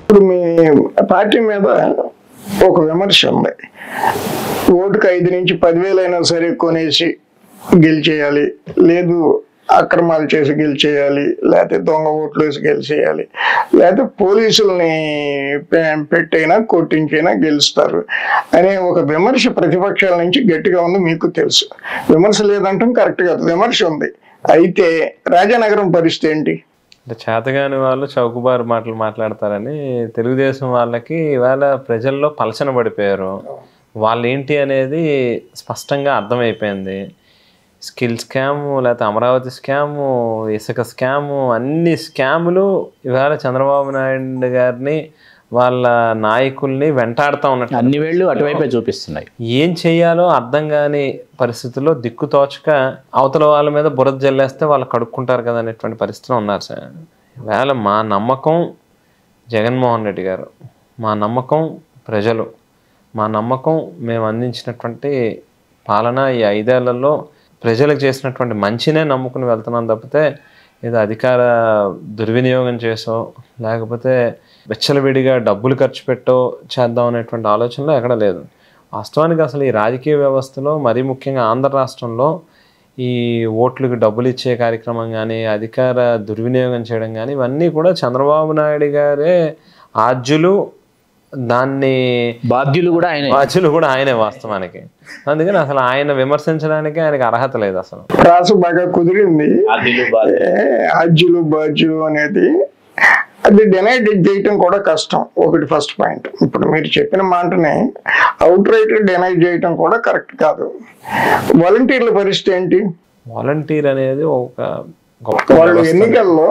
ఇప్పుడు మీ పార్టీ మీద ఒక విమర్శ ఉంది ఓటుకు ఐదు నుంచి పదివేలు అయినా సరే కొనేసి గెలిచేయాలి లేదు అక్రమాలు చేసి గెలిచేయాలి లేకపోతే దొంగ ఓట్లు వేసి గెలిచేయాలి లేకపోతే పోలీసుల్ని పె- పెట్టైనా కొట్టించైనా గెలుస్తారు అనే ఒక విమర్శ ప్రతిపక్షాల నుంచి గట్టిగా ఉంది మీకు తెలుసు విమర్శ లేదంటాం కరెక్ట్ కాదు విమర్శ ఉంది అయితే రాజానగరం పరిస్థితి ఏంటి అంటే చేతగాని వాళ్ళు చౌకబారు మాటలు మాట్లాడతారని తెలుగుదేశం వాళ్ళకి ఇవాళ ప్రజల్లో పలచన పడిపోయారు వాళ్ళు ఏంటి అనేది స్పష్టంగా అర్థమైపోయింది స్కిల్ స్కాము లేకపోతే అమరావతి స్కాము ఇసుక స్కాము అన్ని స్కాములు ఇవాళ చంద్రబాబు నాయుడు గారిని వాళ్ళ నాయకుల్ని వెంటాడుతూ ఉన్నట్టు అన్ని వేళ్ళు అటువైపే చూపిస్తున్నాయి ఏం చేయాలో అర్థం కాని పరిస్థితుల్లో దిక్కు తోచక అవతల వాళ్ళ మీద బురద జల్లేస్తే వాళ్ళు కడుక్కుంటారు కదా అనేటువంటి పరిస్థితిలో ఉన్నారు సార్ వేళ మా నమ్మకం జగన్మోహన్ రెడ్డి గారు మా నమ్మకం ప్రజలు మా నమ్మకం మేము అందించినటువంటి పాలన ఈ ఐదేళ్లలో ప్రజలకు చేసినటువంటి మంచినే నమ్ముకుని వెళ్తున్నాం తప్పితే ఏదో అధికార దుర్వినియోగం చేసో లేకపోతే వెచ్చలవిడిగా డబ్బులు ఖర్చు పెట్టో చేద్దాం అనేటువంటి ఆలోచనలో ఎక్కడ లేదు వాస్తవానికి అసలు ఈ రాజకీయ వ్యవస్థలో మరీ ముఖ్యంగా ఆంధ్ర రాష్ట్రంలో ఈ ఓట్లకు డబ్బులు ఇచ్చే కార్యక్రమం కానీ అధికార దుర్వినియోగం చేయడం కానీ ఇవన్నీ కూడా చంద్రబాబు నాయుడు గారే ఆద్యులు దాన్ని బాధ్యులు కూడా ఆయన బాధ్యులు కూడా ఆయనే వాస్తవానికి అందుకని అసలు ఆయన విమర్శించడానికి ఆయనకి అర్హత లేదు అసలు రాసు బాగా కుదిరింది ఏ, ఆజ్యులు బాజ్యులు అనేది అది డినైడ్ చేయటం కూడా కష్టం ఒకటి ఫస్ట్ పాయింట్ ఇప్పుడు మీరు చెప్పిన మాటని అవుట్ రైట్ డినై చేయటం కూడా కరెక్ట్ కాదు వాలంటీర్ల పరిస్థితి ఏంటి వాలంటీర్ అనేది ఒక గొప్ప వాళ్ళు వ్యవస్థ. ఎన్నికల్లో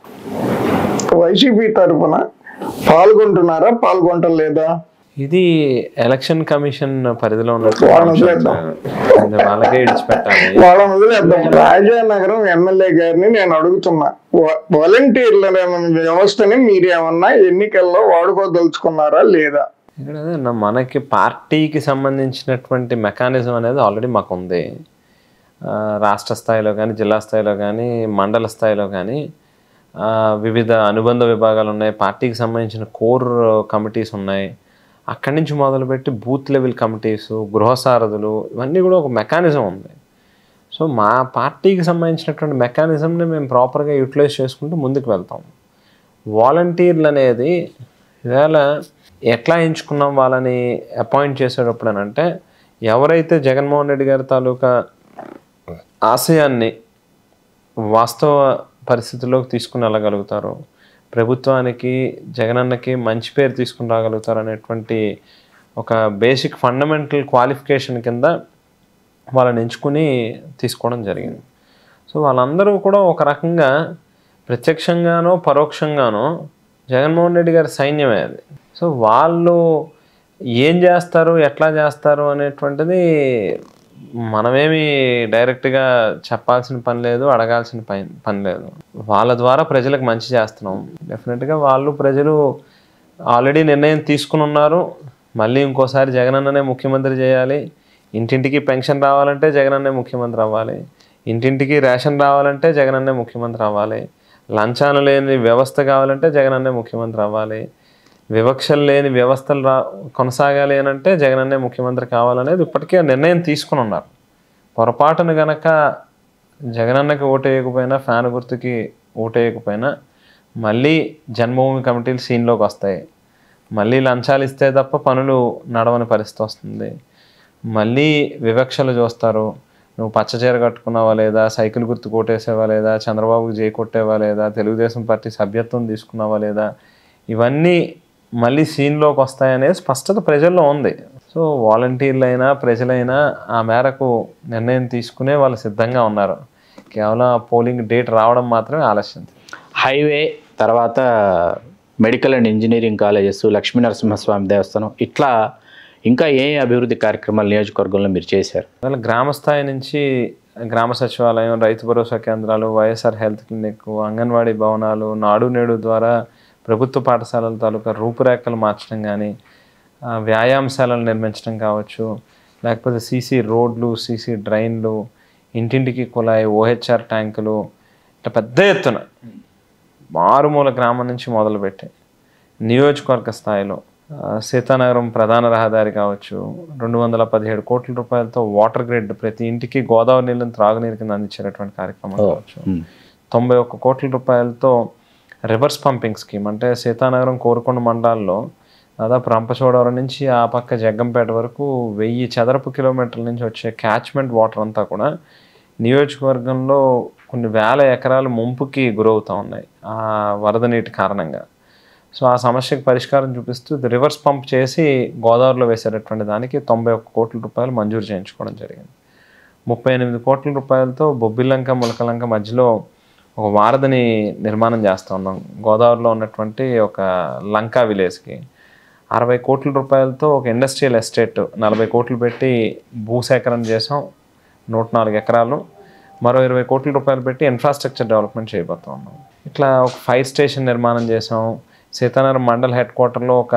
వైసీపీ తరఫున పాల్గొంటున్నారా పాల్గొంటలేదా ఇది ఎలక్షన్ కమిషన్ పరిధిలో వాళ్ళని ఉన్నటువంటి వదిలేద్దాం. అది వాళ్ళకే ఇడిచిపెట్టాలి వాళ్ళని వదిలేద్దాం రాజానగరం ఎమ్మెల్యే గారిని నేను అడుగుతున్నా వా- వాలంటీర్ల వ్యవస్థని మీరేమన్నా ఎన్నికల్లో వాడుకోదలుచుకున్నారా లేదా ఇక్కడ అదే అన్న, మనకి పార్టీకి సంబంధించినటువంటి మెకానిజం అనేది ఆల్రెడీ మాకు ఉంది ఆ, రాష్ట్ర స్థాయిలో కానీ జిల్లా స్థాయిలో కానీ మండల స్థాయిలో కానీ ఆ, వివిధ అనుబంధ విభాగాలు ఉన్నాయి పార్టీకి సంబంధించిన కోర్ కమిటీస్ ఉన్నాయి అక్కడి నుంచి మొదలుపెట్టి బూత్ లెవెల్ కమిటీస్ గృహసారథులు ఇవన్నీ కూడా ఒక మెకానిజం ఉంది సో మా పార్టీకి సంబంధించినటువంటి మెకానిజంని మేము ప్రాపర్గా యూటిలైజ్ చేసుకుంటూ ముందుకు వెళ్తాం వాలంటీర్లు అనేది ఇవాళ ఎట్లా ఎంచుకున్నాం వాళ్ళని అపాయింట్ చేసేటప్పుడు అని అంటే ఎవరైతే జగన్మోహన్ రెడ్డి గారి తాలూకా ఆశయాన్ని వాస్తవ పరిస్థితుల్లోకి తీసుకుని వెళ్ళగలుగుతారు ప్రభుత్వానికి జగనన్నకి మంచి పేరు తీసుకుని రాగలుగుతారు అనేటువంటి ఒక బేసిక్ ఫండమెంటల్ క్వాలిఫికేషన్ కింద వాళ్ళని ఎంచుకుని తీసుకోవడం జరిగింది సో వాళ్ళందరూ కూడా ఒక రకంగా ప్రత్యక్షంగానో పరోక్షంగానో జగన్మోహన్ రెడ్డి గారి సైన్యమే అది సో వాళ్ళు ఏం చేస్తారు ఎట్లా చేస్తారు అనేటువంటిది మనమేమి డైరెక్ట్గా చెప్పాల్సిన పని లేదు అడగాల్సిన పని పని లేదు వాళ్ళ ద్వారా ప్రజలకు మంచి చేస్తున్నాం డెఫినెట్గా వాళ్ళు ప్రజలు ఆల్రెడీ నిర్ణయం తీసుకుని ఉన్నారు మళ్ళీ ఇంకోసారి జగనన్ననే ముఖ్యమంత్రి చేయాలి ఇంటింటికి పెన్షన్ రావాలంటే జగనన్నే ముఖ్యమంత్రి అవ్వాలి ఇంటింటికి రేషన్ రావాలంటే జగనన్నే ముఖ్యమంత్రి అవ్వాలి లంచాలు లేని వ్యవస్థ కావాలంటే జగనన్నే ముఖ్యమంత్రి అవ్వాలి వివక్షలు లేని వ్యవస్థలు రా కొనసాగాలి అని అంటే జగనన్నే ముఖ్యమంత్రి కావాలనేది ఇప్పటికే నిర్ణయం తీసుకుని ఉన్నారు పొరపాటున గనక జగనన్నకి ఓటేయకపోయినా ఫ్యాన్ గుర్తుకి ఓటేయకపోయినా మళ్ళీ జన్మభూమి కమిటీలు సీన్లోకి వస్తాయి మళ్ళీ లంచాలు ఇస్తే తప్ప పనులు నడవని పరిస్థితి వస్తుంది మళ్ళీ వివక్షలు చూస్తారు నువ్వు పచ్చచీర కట్టుకున్నావా లేదా సైకిల్ గుర్తు కొట్టేసావా లేదా చంద్రబాబుకి జై కొట్టేవా లేదా తెలుగుదేశం పార్టీ సభ్యత్వం తీసుకున్నావా లేదా ఇవన్నీ మళ్ళీ సీన్లోకి వస్తాయనేది స్పష్టత ప్రజల్లో ఉంది సో వాలంటీర్లు అయినా ప్రజలైనా ఆ మేరకు నిర్ణయం తీసుకునే వాళ్ళు సిద్ధంగా ఉన్నారు కేవలం ఆ పోలింగ్ డేట్ రావడం మాత్రమే ఆలస్యం హైవే తర్వాత medical and engineering colleges Lakshmi Narasimhaswamy Devasthanam ఇట్లా ఇంకా ఏ అభివృద్ధి కార్యక్రమాలు నియోజకవర్గంలో మీరు చేశారు అందువల్ల గ్రామ స్థాయి నుంచి గ్రామ సచివాలయం రైతు భరోసా కేంద్రాలు వైఎస్ఆర్ హెల్త్ క్లినిక్ అంగన్వాడీ భవనాలు నాడు నేడు ద్వారా ప్రభుత్వ పాఠశాలల తాలూకా రూపురేఖలు మార్చడం కానీ ఆ, వ్యాయామశాలలు నిర్మించడం కావచ్చు లేకపోతే సీసీ రోడ్లు సీసీ డ్రైన్లు ఇంటింటికి కుళాయి ఓహెచ్ఆర్ ట్యాంకులు ఇట్లా పెద్ద ఎత్తున మారుమూల గ్రామం నుంచి మొదలుపెట్టి నియోజకవర్గ స్థాయిలో ఆ, సీతానగరం ప్రధాన రహదారి కావచ్చు రెండు వందల పదిహేడు కోట్ల రూపాయలతో వాటర్ గ్రిడ్ ప్రతి ఇంటికి గోదావరి నీళ్ళని త్రాగునీరు కింద అందించేటటువంటి కార్యక్రమం కావచ్చు ఉమ్. తొంభై ఒక్క కోట్ల రూపాయలతో రివర్స్ పంపింగ్ స్కీమ్ అంటే సీతానగరం కోరుకొండ మండలాల్లో దాదాపు రంపచోడవరం నుంచి ఆ పక్క జగ్గంపేట వరకు వెయ్యి చదరపు కిలోమీటర్ల నుంచి వచ్చే క్యాచ్మెంట్ వాటర్ అంతా కూడా నియోజకవర్గంలో కొన్ని వేల ఎకరాలు ముంపుకి గురవుతూ ఉన్నాయి ఆ వరద నీటి కారణంగా సో ఆ సమస్యకు పరిష్కారం చూపిస్తూ ఇది రివర్స్ పంప్ చేసి గోదావరిలో వేసేటటువంటి దానికి తొంభై ఒక్క కోట్ల రూపాయలు మంజూరు చేయించుకోవడం జరిగింది ముప్పై ఎనిమిది కోట్ల రూపాయలతో బొబ్బిలంక ములకలంక మధ్యలో ఒక వారధిని నిర్మాణం చేస్తూ ఉన్నాం గోదావరిలో ఉన్నటువంటి ఒక లంకా విలేజ్కి అరవై కోట్ల రూపాయలతో ఒక ఇండస్ట్రియల్ ఎస్టేట్ నలభై కోట్లు పెట్టి భూసేకరణ చేసాం నూట నాలుగు ఎకరాలు మరో ఇరవై కోట్ల రూపాయలు పెట్టి ఇన్ఫ్రాస్ట్రక్చర్ డెవలప్మెంట్ చేయబోతా ఉన్నాం ఇట్లా ఒక ఫైర్ స్టేషన్ నిర్మాణం చేసాం సీతానగరం మండల్ హెడ్ క్వార్టర్లో ఒక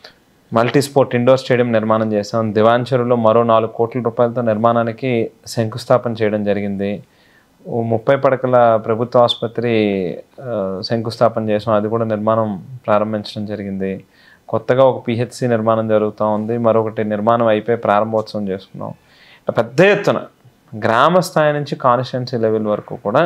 మల్టీ స్పోర్ట్ ఇండోర్ స్టేడియం నిర్మాణం చేసాం దివాంచరులో మరో నాలుగు కోట్ల రూపాయలతో నిర్మాణానికి శంకుస్థాపన చేయడం జరిగింది ఓ ముప్పై పడకల ప్రభుత్వ ఆసుపత్రి ఆ, శంకుస్థాపన చేసాం అది కూడా నిర్మాణం ప్రారంభించడం జరిగింది కొత్తగా ఒక పిహెచ్సి నిర్మాణం జరుగుతూ ఉంది మరొకటి నిర్మాణం అయిపోయి ప్రారంభోత్సవం చేసుకున్నాం ఇట్లా పెద్ద ఎత్తున గ్రామ స్థాయి నుంచి కాన్స్టిట్యున్సీ లెవెల్ వరకు కూడా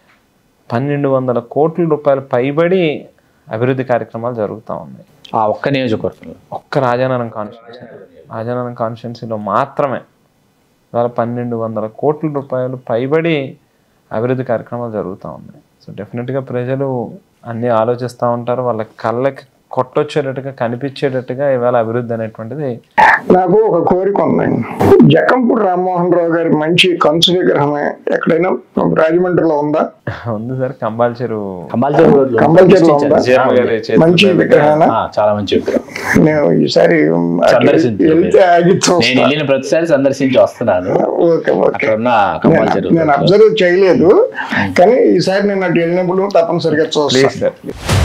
పన్నెండు వందల కోట్ల రూపాయలు పైబడి అభివృద్ధి కార్యక్రమాలు జరుగుతూ ఉన్నాయి ఆ ఒక్క నియోజకవర్గంలో ఒక్క రాజానగరం కాన్స్టిట్యున్సీ రాజానగరం కాన్స్టిట్యున్సీలో మాత్రమే ఇవాళ పన్నెండు వందల కోట్ల రూపాయలు పైబడి అభివృద్ధి కార్యక్రమాలు జరుగుతూ ఉన్నాయి సో డెఫినెట్గా ప్రజలు అన్నీ ఆలోచిస్తూ ఉంటారు వాళ్ళ కళ్ళకి కొట్టొచ్చేటట్టుగా కనిపించేటట్టుగా ఇవాళ అభివృద్ధి అనేటువంటిది నాకు ఒక కోరిక ఉందండి జకంపూడి రామ్మోహన్ రావు గారి మంచి కంచు విగ్రహమే ఎక్కడైనా రాజమండ్రిలో ఉందా ఉంది సార్ కంబాల్ చెరువు కంబాల్చూరు రోడ్లో కంపల్సరీలో ఉందా జీఎం గారి చేతుల మంచి మీదుగా విగ్రహమేనా ఆ, చాలా మంచి విగ్రహం నేను ఈసారి అటు సందర్శించు వెళ్తే ఆగి నేను చూస్తా వెళ్ళిన ప్రతిసారి సందర్శించి వస్తున్నాను ఓకే ఓకే అక్కడ ఉన్న కంబాల్చూరు నేను అబ్జర్వ్ చేయలేదు కానీ ఈసారి నేను అటు వెళ్ళినప్పుడు తప్పనిసరిగా చూస్తాను please sir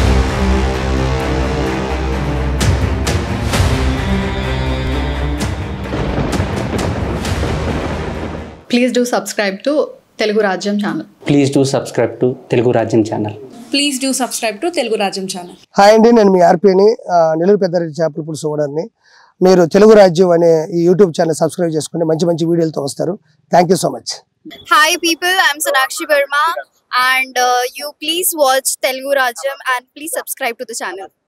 please do subscribe to Telugu Rajyam channel please do subscribe to Telugu Rajyam channel please do subscribe to Telugu Rajyam channel hi అండి నేను మీ ఆర్పీని ఆ, నెల్లూరు పెద్దారెడ్డి చేపల పులుసు ఓనర్ని మీరు తెలుగు రాజ్యం అనే ఈ యూట్యూబ్ ఛానల్ సబ్స్క్రైబ్ చేసుకుని మంచి మంచి వీడియోలతో వస్తారు thank you so much Hi people, I'm Sonakshi Verma and uh, you please watch Telugu Rajam and please subscribe to the channel.